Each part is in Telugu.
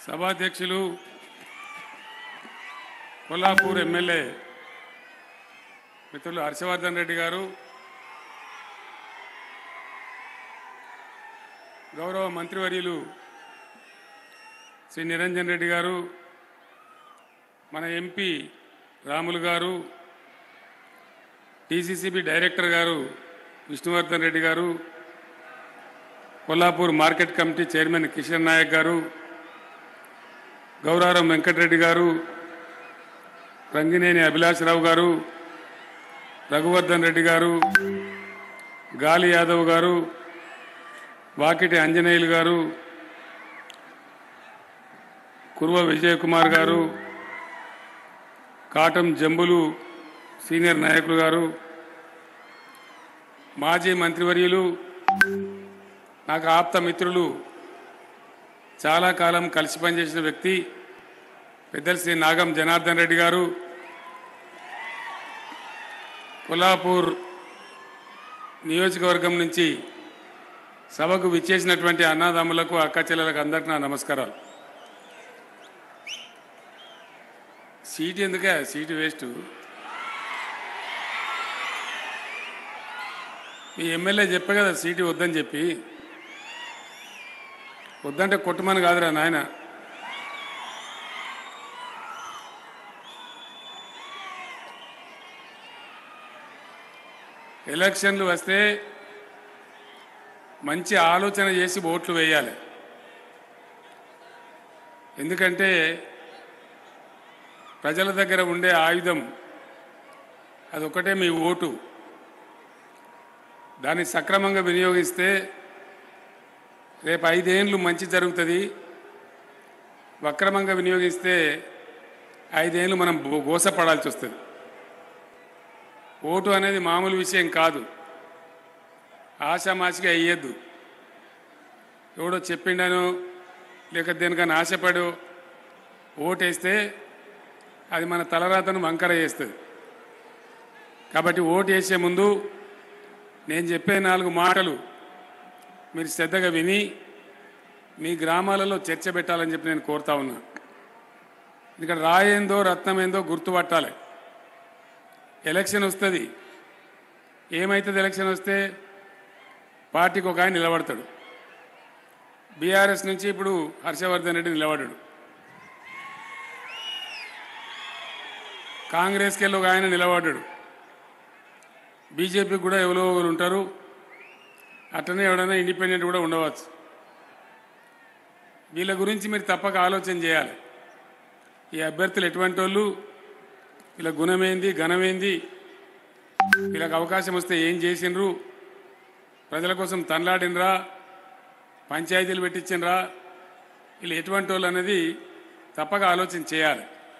సభాధ్యక్షులు కొల్లాపూర్ ఎమ్మెల్యే మిత్రులు హర్షవర్ధన్ రెడ్డి గారు గౌరవ మంత్రివర్యులు శ్రీ నిరంజన్ రెడ్డి గారు మన ఎంపీ రాములు గారు టీసీసీబీ డైరెక్టర్ గారు Vishnuvardhan Reddy garu Kollapur market committee chairman Kishan Nayak garu Gouraram Venkatareddy గారు రంగినేని అభిలాషరావు గారు రఘువర్ధన్ రెడ్డి గారు గాలి యాదవ్ గారు వాకిటి ఆంజనేయులు గారు కుర్వ విజయకుమార్ గారు కాటం జంబులు సీనియర్ నాయకులు గారు మాజీ మంత్రివర్యులు నాకు ఆప్త మిత్రులు చాలా కాలం కలిసి పనిచేసిన వ్యక్తి పెద్దలు శ్రీ నాగం జనార్దన్ రెడ్డి గారు కొల్లాపూర్ నియోజకవర్గం నుంచి సభకు విచ్చేసినటువంటి అన్నదమ్ములకు అక్క చెల్లెలకు అందరికీ నా నమస్కారాలు సీటు ఎందుకే సీటు వేస్ట్ మీ ఎమ్మెల్యే చెప్పే కదా సీటు వద్దని చెప్పి వద్దంటే కొట్టమని కాదురా నాయన ఎలక్షన్లు వస్తే మంచి ఆలోచన చేసి ఓట్లు వేయాలి ఎందుకంటే ప్రజల దగ్గర ఉండే ఆయుధం అదొకటే మీ ఓటు దాన్ని సక్రమంగా వినియోగిస్తే రేపు ఐదేండ్లు మంచి జరుగుతుంది వక్రమంగా వినియోగిస్తే ఐదేండ్లు మనం బో- గోసపడాల్సి వస్తుంది ఓటు అనేది మామూలు విషయం కాదు ఆశామాషిగా అయ్యద్దు ఎవడో చెప్పిండను లేక దేనికన్నా ఆశపడు ఓటేస్తే అది మన తలరాతను వంకర చేస్తుంది కాబట్టి ఓటు వేసే ముందు నేను చెప్పే నాలుగు మాటలు మీరు శ్రద్ధగా విని మీ గ్రామాలలో చర్చ పెట్టాలని చెప్పి నేను కోరుతా ఉన్నా ఇక్కడ రాయేందో రత్నమేందో గుర్తుపట్టాలి ఎలక్షన్ వస్తుంది ఏమవుతుంది ఎలక్షన్ వస్తే పార్టీకి ఒక ఆయన నిలబడతాడు బీఆర్ఎస్ నుంచి ఇప్పుడు హర్షవర్ధన్ రెడ్డి నిలబడ్డాడు కాంగ్రెస్కి వెళ్ళి ఒక ఆయన నిలబడ్డాడు బీజేపీకి కూడా ఎవరో ఒకరు ఉంటారు అట్లనే ఎవడైనా ఇండిపెండెంట్ కూడా ఉండవచ్చు వీళ్ళ గురించి మీరు తప్పక ఆలోచన చేయాలి ఈ అభ్యర్థులు ఎటువంటి వాళ్ళు వీళ్ళ గుణమేంది ఘనమేంది వీళ్ళకి అవకాశం వస్తే ఏం చేసిండ్రు ప్రజల కోసం తనలాడినరా పంచాయతీలు పెట్టించినరా వీళ్ళు ఎటువంటి వాళ్ళు అనేది తప్పక ఆలోచన చేయాలి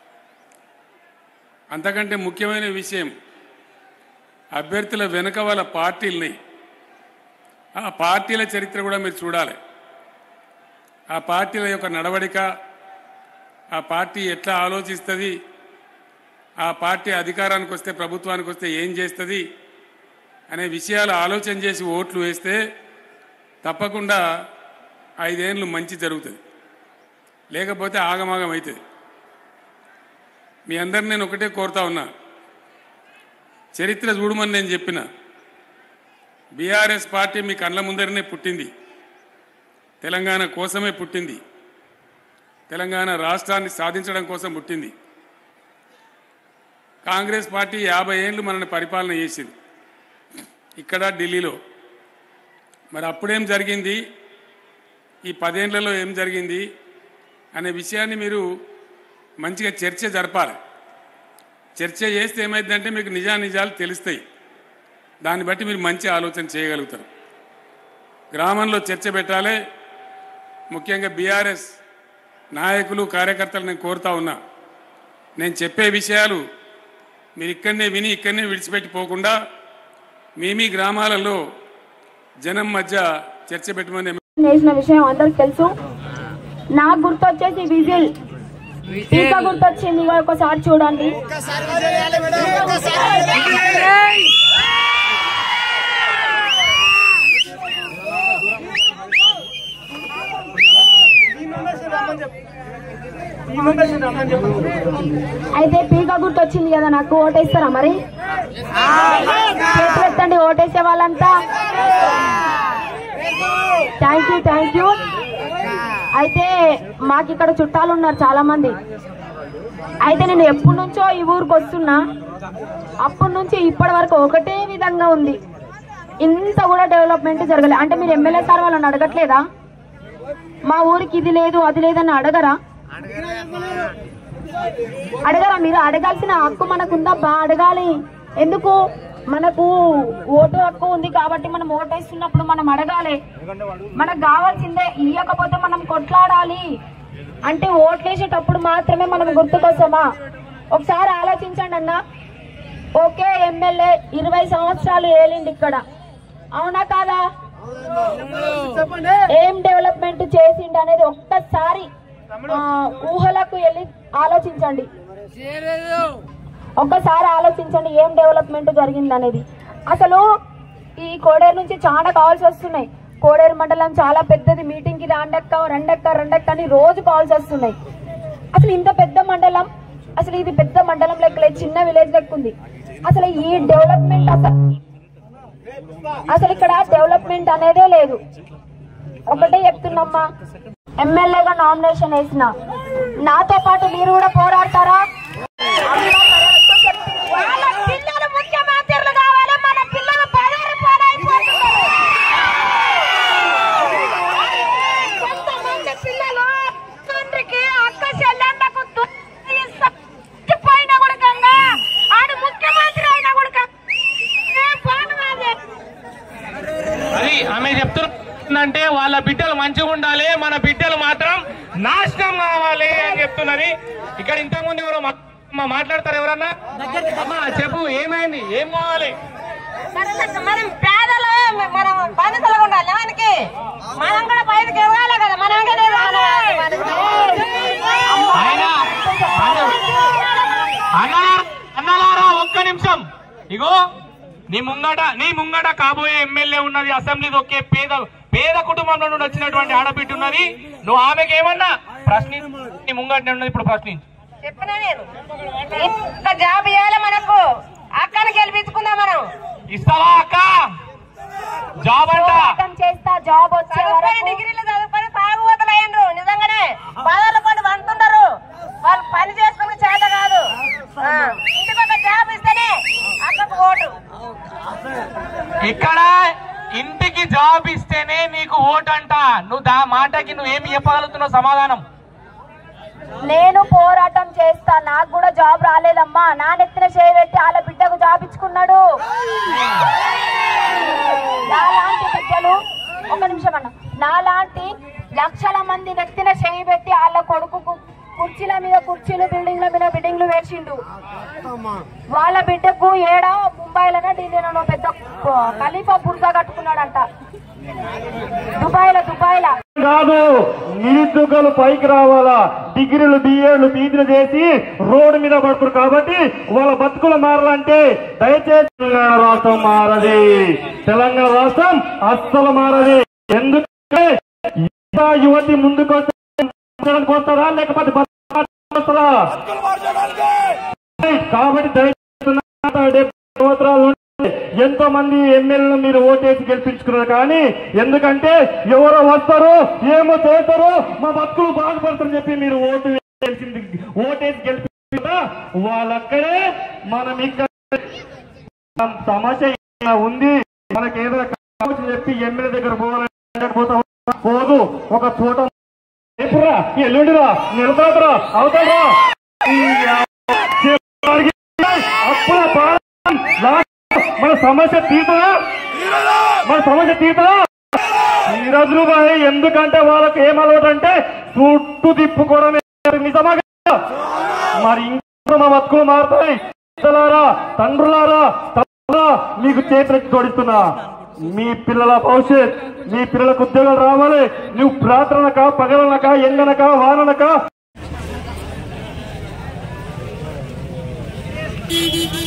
అంతకంటే ముఖ్యమైన విషయం అభ్యర్థుల వెనుక వాళ్ళ పార్టీలని ఆ పార్టీల చరిత్ర కూడా మీరు చూడాలి ఆ పార్టీల యొక్క నడవడిక ఆ పార్టీ ఎట్లా ఆలోచిస్తుంది ఆ పార్టీ అధికారానికి వస్తే ప్రభుత్వానికి వస్తే ఏం చేస్తుంది అనే విషయాలు ఆలోచన చేసి ఓట్లు వేస్తే తప్పకుండా ఐదేళ్ళు మంచి జరుగుతుంది లేకపోతే ఆగమాగం అవుతుంది మీ అందరిని నేను ఒకటే కోరుతా ఉన్నా చరిత్ర చూడమని నేను చెప్పిన బీఆర్ఎస్ పార్టీ మీ కళ్ళ ముందరనే పుట్టింది తెలంగాణ కోసమే పుట్టింది తెలంగాణ రాష్ట్రాన్ని సాధించడం కోసం పుట్టింది కాంగ్రెస్ పార్టీ యాభై ఏళ్ళు మనల్ని పరిపాలన చేసింది ఇక్కడ ఢిల్లీలో మరి అప్పుడేం జరిగింది ఈ పదేళ్లలో ఏం జరిగింది అనే విషయాన్ని మీరు మంచిగా చర్చ జరపాలి చర్చ చేస్తే ఏమైందంటే మీకు నిజానిజాలు తెలుస్తాయి దాన్ని బట్టి మీరు మంచి ఆలోచన చేయగలుగుతారు గ్రామంలో చర్చ పెట్టాలి ముఖ్యంగా బీఆర్ఎస్ నాయకులు కార్యకర్తలు నేను కోరుతా ఉన్నా నేను చెప్పే విషయాలు మీరు ఇక్కడనే విని ఇక్కడనే విడిచిపెట్టి పోకుండా మీ మీ గ్రామాలలో జనం మధ్య చర్చ పెట్టమని చేసిన విషయం అందరికి తెలుసు నాకు గుర్తొచ్చేసి విజిల్ టీకా గుర్తొచ్చింది ఇక ఒకసారి చూడండి అయితే పీక గుర్తు వచ్చింది కదా నాకు ఓటేస్తారా మరి చేతులు ఎత్తండి ఓటేసే వాళ్ళంతా థ్యాంక్ యూ థ్యాంక్ యూ అయితే మాకు ఇక్కడ చుట్టాలు ఉన్నారు చాలా మంది అయితే నేను ఎప్పటి నుంచో ఈ ఊరికి వస్తున్నా అప్పటి నుంచి ఇప్పటి వరకు ఒకటే విధంగా ఉంది ఇంత కూడా డెవలప్మెంట్ జరగలేదు అంటే మీరు ఎమ్మెల్యే సార్ వాళ్ళని అడగట్లేదా మా ఊరికి ఇది లేదు అది లేదని అడగరా అడగరా మీరు అడగాల్సిన హక్కు మనకుందా బా అడగాలి ఎందుకు మనకు ఓటు హక్కు ఉంది కాబట్టి మనం ఓటేస్తున్నప్పుడు మనం అడగాలి మనకు కావాల్సిందే ఇయ్యకపోతే మనం కొట్లాడాలి అంటే ఓట్లేసేటప్పుడు మాత్రమే మనం గుర్తుకొస్తామా ఒకసారి ఆలోచించండి అన్న ఓకే ఎమ్మెల్యే ఇరవై సంవత్సరాలు ఏలిండి ఇక్కడ అవునా కాదా ఏం డెవలప్మెంట్ చేసిండు అనేది ఒక్కసారి ఆ, ఊహలకు వెళ్ళి ఆలోచించండి ఒక్కసారి ఆలోచించండి ఏం డెవలప్మెంట్ జరిగింది అనేది అసలు ఈ కోడేరు నుంచి చాలా కాల్స్ వస్తున్నాయి కోడేరు మండలం చాలా పెద్దది మీటింగ్ కి రాండక్క రెండక్క రెండక్క అని రోజు కాల్స్ వస్తున్నాయి అసలు ఇంత పెద్ద మండలం అసలు ఇది పెద్ద మండలం లెక్క లేదు, చిన్న విలేజ్ లెక్క ఉంది అసలు ఈ డెవలప్మెంట్ అసలు అసలు ఇక్కడ డెవలప్మెంట్ అనేదే లేదు ఒకటే చెప్తున్నమ్మా ఎమ్మెల్యేగా నామినేషన్ వేసిన నాతో పాటు మీరు కూడా పోరాడతారా వాళ్ళ పిల్లలు ముఖ్యమంత్రులు కావాలి మన పిల్లలు పదవి పాలైపోతున్నారు కొంతమంది పిల్లలు తండ్రికి అక్క చెల్లెళ్ళకు పోయిన కూడా ఆడు ముఖ్యమంత్రి అయినా కూడా ఏం బాగున్నది అది ఆమె చెప్తుందంటే వాళ్ళ బిడ్డలు మంచిగా ఉండాలి మన బిడ్డలు మాత్రం నాశనం కావాలి అని చెప్తున్నది ఇక్కడ ఇంతకుముందు ఎవరో మా- మా మాట్లాడతారు ఎవరన్నా అమ్మా చెప్పు ఏమైంది ఏం కావాలి మనం పేదలు మనం బాధితులుగా ఉండాలి మనకి మనం కూడా బయటకు ఇవ్వాలి కదా మనం కూడా ఇవ్వాలి. ఆయన అన్నా అన్నలారా ఒక్క నిమిషం ఇగో నీ ముంగట నీ ముంగట కాబోయే ఎమ్మెల్యే ఉన్నది అసెంబ్లీ ఒకే పేద పేద కుటుంబంలో నుండి వచ్చినటువంటి ఆడబిడ్డ ఉన్నది నువ్వు ఆమెకి ఏమన్నా ప్రశ్ని నీ ముంగట ఉన్నది ఇప్పుడు ప్రశ్నించు చెప్పినా నేను ఇంత జాబ్ ఇవ్వాలి మనకు అక్కడికి గెలిపించుకుందాం మనం ఇస్తావా అక్క జాబ్ అంట పోరాటం చేస్తా జాబ్ వచ్చే చదువుకొని వరకు డిగ్రీలు చదువుకొని తాగుబోతులు అయ్యిండ్రు నిజంగానే పదాలు పడి వంటుంటారు వాళ్ళు పని చేసుకుని చేత కాదు ఆ, ఇంటికి ఒక జాబ్ ఇస్తేనే అక్కకు ఓటు ఇక్కడ ఇంటికి జాబ్ ఇస్తేనే నీకు ఓటు అంట నువ్వు దా మాటకి నువ్వు ఏమి చెప్పగలుగుతున్నావు సమాధానం నేను పోరాటం చేస్తా నాకు కూడా జాబ్ రాలేదమ్మా నా నెత్తిన చేయబెట్టి వాళ్ళ బిడ్డకు జాబ్ ఇచ్చుకున్నాడు నాలాంటి బిడ్డలు ఒక నిమిషం అన్న నాలాంటి లక్షల మంది నెత్తిన చేయి పెట్టి వాళ్ళ కొడుకు కుర్చీల మీద కుర్చీలు బిల్డింగ్ల మీద బిల్డింగ్లు వేసిండు వాళ్ళ బిడ్డకు ఏడా ముంబైలోనే ఢిల్లీలోనో పెద్ద ఖలీఫా బుర్జా కట్టుకున్నాడంట దుబాయ్లో దుబాయ్లో కాదు నిరుద్యోగాలు పైకి రావాలా డిగ్రీలు బిఏలు పీజీలు చేసి రోడ్డు మీద పడుతున్నారు కాబట్టి వాళ్ళ బతుకులు మారాలంటే దయచేసి తెలంగాణ రాష్ట్రం మారది తెలంగాణ రాష్ట్రం అస్సలు మారది ఎందుకంటే యువ యువతి ముందుకు వస్తే బతకడానికి వస్తారా లేకపోతే బతకడానికి వస్తారా కాబట్టి దయచేసి డెబ్బై సంవత్సరాలు ఉంటే ఎంతో మంది ఎమ్మెల్యేలు మీరు ఓటేసి గెలిపించుకున్నారు కానీ ఎందుకంటే ఎవరో వస్తారో ఏమో చేస్తారో మా బతుకులు బాగుపడతారని చెప్పి మీరు ఓటు వేసింది ఓటేసి గెలిపించుకున్నా వాళ్ళక్కడే మనం ఇక్కడ సమస్య ఇలా ఉంది మనకి ఏదైనా కావచ్చు చెప్పి ఎమ్మెల్యే దగ్గర పోవాలని పోతా పోదు ఒక చోట రేపురా ఎల్లుండిరా నిలబడరా అవుతారా అప్పుల పాలన లాస్ట్ మన సమస్య తీరుతుందా మన సమస్య తీరుతుందా తీరదులు బాయ్ ఎందుకంటే వాళ్ళకి ఏం అలవాటు అంటే చుట్టూ తిప్పుకోవడమే నిజమా కదా? మరి ఇంకా మా బతుకులు మారుతాయి పిల్లలారా తండ్రులారా తల్లులారా, మీకు చేతులెత్తి జోడిస్తున్నా మీ పిల్లల భవిష్యత్ మీ పిల్లలకు ఉద్యోగాలు రావాలి నువ్వు ప్రార్థనక పగలనక ఎండనక వాననక